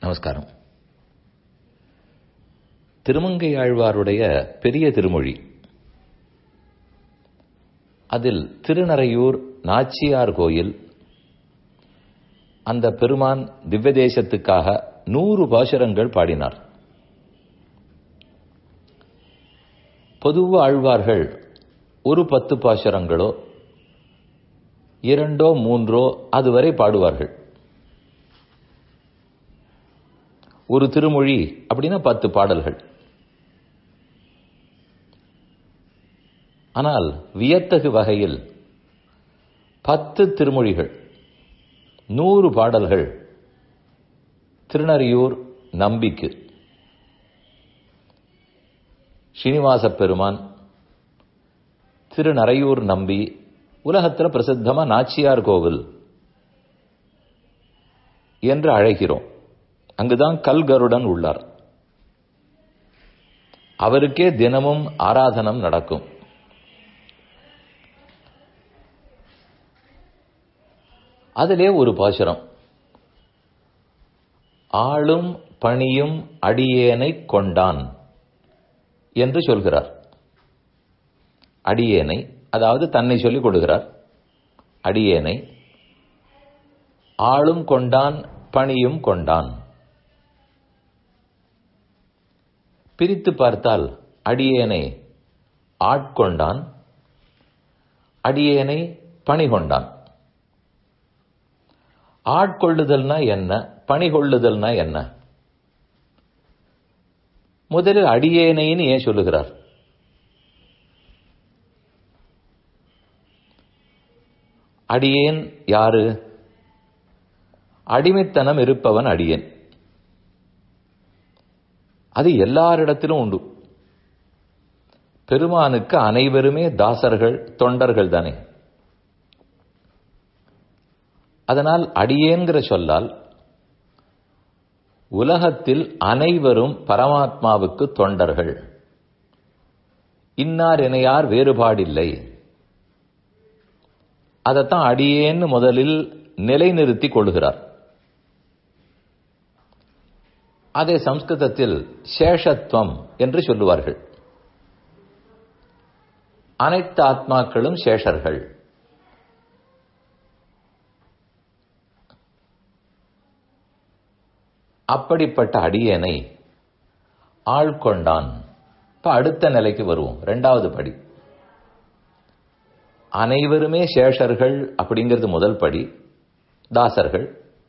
நமஸ்காரம் திருமங்கை ஆழ்வாருடைய பெரிய திருமொழி அதில் திருநறையூர் நாச்சியார் கோயில் அந்த பெருமான் திவ்ய தேசத்துக்காக நூறு பாசுரங்கள் பாடினார் பொதுவ ஆழ்வார்கள் ஒரு பத்து பாசுரங்களோ இரண்டோ மூன்றோ அதுவரை பாடுவார்கள் ஒரு திருமொழி அப்படின்னா பத்து பாடல்கள் ஆனால் வியத்தகு வகையில் பத்து திருமொழிகள் நூறு பாடல்கள் திருநறியூர் நம்பிக்கு ஸ்ரீனிவாச பெருமான் திருநறையூர் நம்பி உலகத்தில் பிரசித்தமா நாச்சியார் கோவில் என்று அழைக்கிறோம் அங்குதான் கல்கருடன் உள்ளார் அவருக்கே தினமும் ஆராதனம் நடக்கும் அதிலே ஒரு பாசுரம் ஆளும் பணியும் அடியேனை கொண்டான் என்று சொல்கிறார் அடியேனை அதாவது தன்னை சொல்லிக் கொடுக்கிறார் அடியேனை ஆளும் கொண்டான் பணியும் கொண்டான் பிரித்து பார்த்தால் அடியேனை ஆட்கொண்டான் அடியேனை பணி கொண்டான் ஆட்கொள்ளுதல்னா என்ன பணி கொள்ளுதல்னா என்ன முதலில் அடியேனைன்னு ஏன் சொல்லுகிறார் அடியேன் யாரு அடிமைத்தனம் இருப்பவன் அடியேன் அது எல்லாரிடத்திலும் உண்டு பெருமானுக்கு அனைவருமே தாசர்கள் தொண்டர்கள் தானே அதனால் அடியேங்கிற சொல்லால் உலகத்தில் அனைவரும் பரமாத்மாவுக்கு தொண்டர்கள் இன்னார் இணையார் வேறுபாடில்லை அதைத்தான் அடியேன்னு முதலில் நிலைநிறுத்தி கொள்கிறார் அதை சம்ஸ்கிருதத்தில் சேஷத்துவம் என்று சொல்லுவார்கள் அனைத்து ஆத்மாக்களும் சேஷர்கள் அப்படிப்பட்ட அடியேனை ஆள்கொண்டான் இப்ப அடுத்த நிலைக்கு வருவோம் ரெண்டாவது படி அனைவருமே சேஷர்கள் அப்படிங்கிறது முதல் படி தாசர்கள்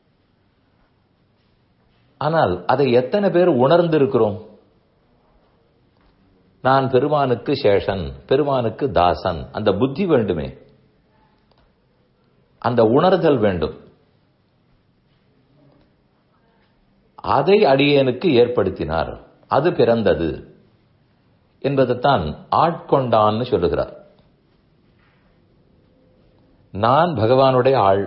ஆனால் அதை எத்தனை பேர் உணர்ந்திருக்கிறோம் நான் பெருமானுக்கு சேஷன் பெருமானுக்கு தாசன் அந்த புத்தி வேண்டுமே அந்த உணர்தல் வேண்டும் அதை அடியேனுக்கு ஏற்படுத்தினார் அது பிறந்தது என்பதைத்தான் ஆட்கொண்டான்னு சொல்லுகிறார் நான் பகவானுடைய ஆள்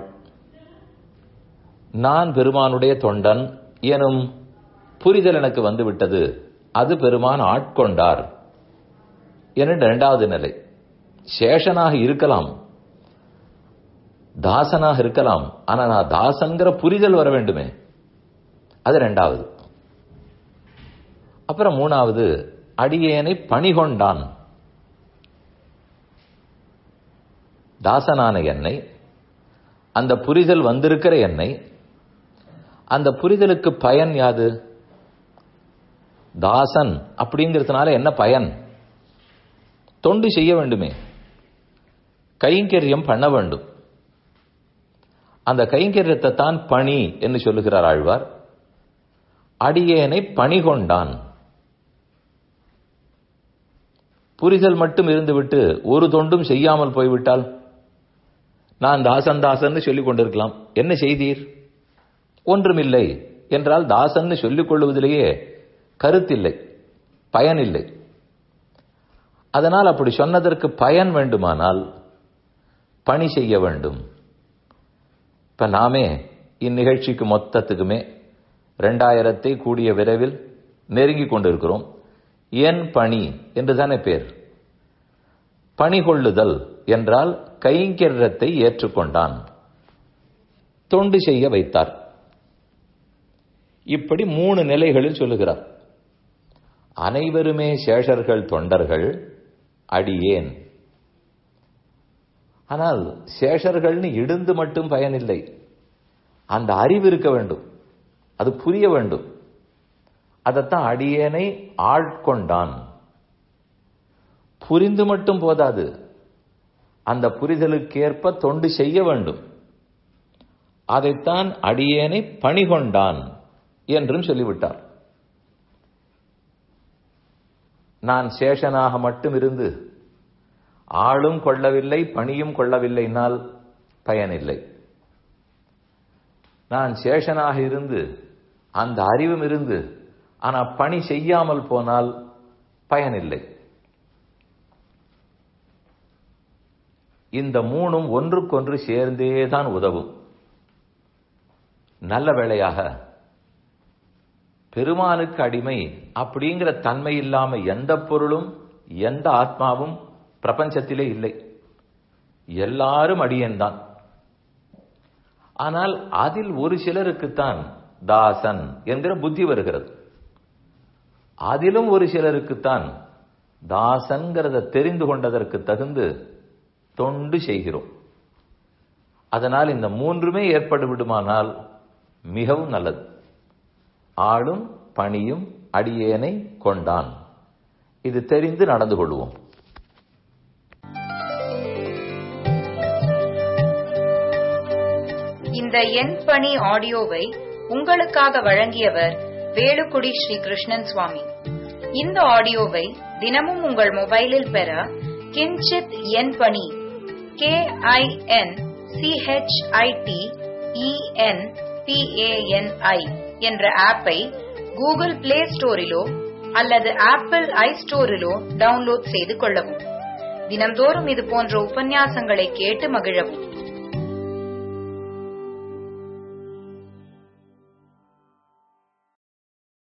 நான் பெருமானுடைய தொண்டன் எனும் புரிதல் எனக்கு வந்துவிட்டது அது பெருமான் ஆட்கொண்டார் என இரண்டாவது நிலை சேஷனாக இருக்கலாம் தாசனாக இருக்கலாம் ஆனா நான் தாசன்கிற புரிதல் வர வேண்டுமே அது ரெண்டாவது அப்புறம் மூணாவது அடியேனை பணிகொண்டான் தாசனான என்னை அந்த புரிதல் வந்திருக்கிற என்னை அந்த புரிதலுக்கு பயன் யாது தாசன் அப்படிங்கிறதுனால என்ன பயன் தொண்டு செய்ய வேண்டுமே கைங்கரியம் பண்ண வேண்டும் அந்த கைங்கரியத்தை தான் பணி என்று சொல்லுகிறார் ஆழ்வார் அடியேனை பணி கொண்டான் புரிதல் மட்டும் இருந்துவிட்டு ஒரு தொண்டும் செய்யாமல் போய்விட்டால் நான் தாசன் தாசன் சொல்லிக் கொண்டிருக்கலாம் என்ன செய்தீர் ஒன்றுமில்லை என்றால் தாசன் சொல்லிக் கொள்வதிலேயே கருத்தில்லை பயனில்லை அதனால் அப்படி சொன்னதற்கு பயன் வேண்டுமானால் பணி செய்ய வேண்டும் இப்ப நாமே இந்நிகழ்ச்சிக்கு மொத்தத்துக்குமே ரெண்டாயிரத்தை கூடிய விரைவில் நெருங்கி கொண்டிருக்கிறோம் என் பணி என்றுதானே பேர் பணி கொள்ளுதல் என்றால் கைங்கரத்தை ஏற்றுக்கொண்டான் தொண்டு செய்ய வைத்தார் இப்படி மூணு நிலைகளில் சொல்லுகிறார் அனைவருமே சேஷர்கள் தொண்டர்கள் அடியேன் ஆனால் சேஷர்கள்னு இடிந்து மட்டும் பயனில்லை அந்த அறிவு இருக்க வேண்டும் அது புரிய வேண்டும் அதைத்தான் அடியேனை ஆட்கொண்டான் புரிந்து மட்டும் போதாது அந்த புரிதலுக்கேற்ப தொண்டு செய்ய வேண்டும் அதைத்தான் அடியேனை பணிகொண்டான் என்றும் சொல்லிவிட்டார் நான் சேஷனாக மட்டும் இருந்து ஆளும் கொள்ளவில்லை பணியும் கொள்ளவில்லைனால் பயனில்லை நான் சேஷனாக இருந்து அந்த அறிவும் இருந்து ஆனா பணி செய்யாமல் போனால் பயனில்லை இந்த மூணும் ஒன்றுக்கொன்று சேர்ந்தே தான் உதவும் நல்ல வேளையாக பெருமானுக்கு அடிமை அப்படிங்கிற தன்மை இல்லாம எந்த பொருளும் எந்த ஆத்மாவும் பிரபஞ்சத்திலே இல்லை எல்லாரும் அடியன்தான் ஆனால் அதில் ஒரு சிலருக்குத்தான் தாசன் என்கிற புத்தி வருகிறது அதிலும் ஒரு சிலருக்குத்தான் தாசன்கிறத தெரிந்து கொண்டதற்கு தகுந்து தொண்டு செய்கிறோம் அதனால் இந்த மூன்றுமே ஏற்பட்டு விடுமானால் மிகவும் நல்லது ஆளும் பணியும் அடியேனை கொண்டான் இது தெரிந்து நடந்து கொள்வோம் இந்த எண் பணி ஆடியோவை உங்களுக்காக வழங்கியவர் வேலுக்குடி ஸ்ரீ கிருஷ்ணன் சுவாமி இந்த ஆடியோவை தினமும் உங்கள் மொபைலில் பெற கிஞ்சித் எண் பணி கே ஐ என் சிஹெச்ஐடி இஎன் பிஏஎன்ஐ என்ற ஆப்பை கூகுள் பிளே ஸ்டோரிலோ அல்லது ஆப்பிள் ஐ ஸ்டோரிலோ டவுன்லோட் செய்து கொள்ளவும் தினம்தோறும் இது போன்ற உபன்யாசங்களை கேட்டு மகிழவும்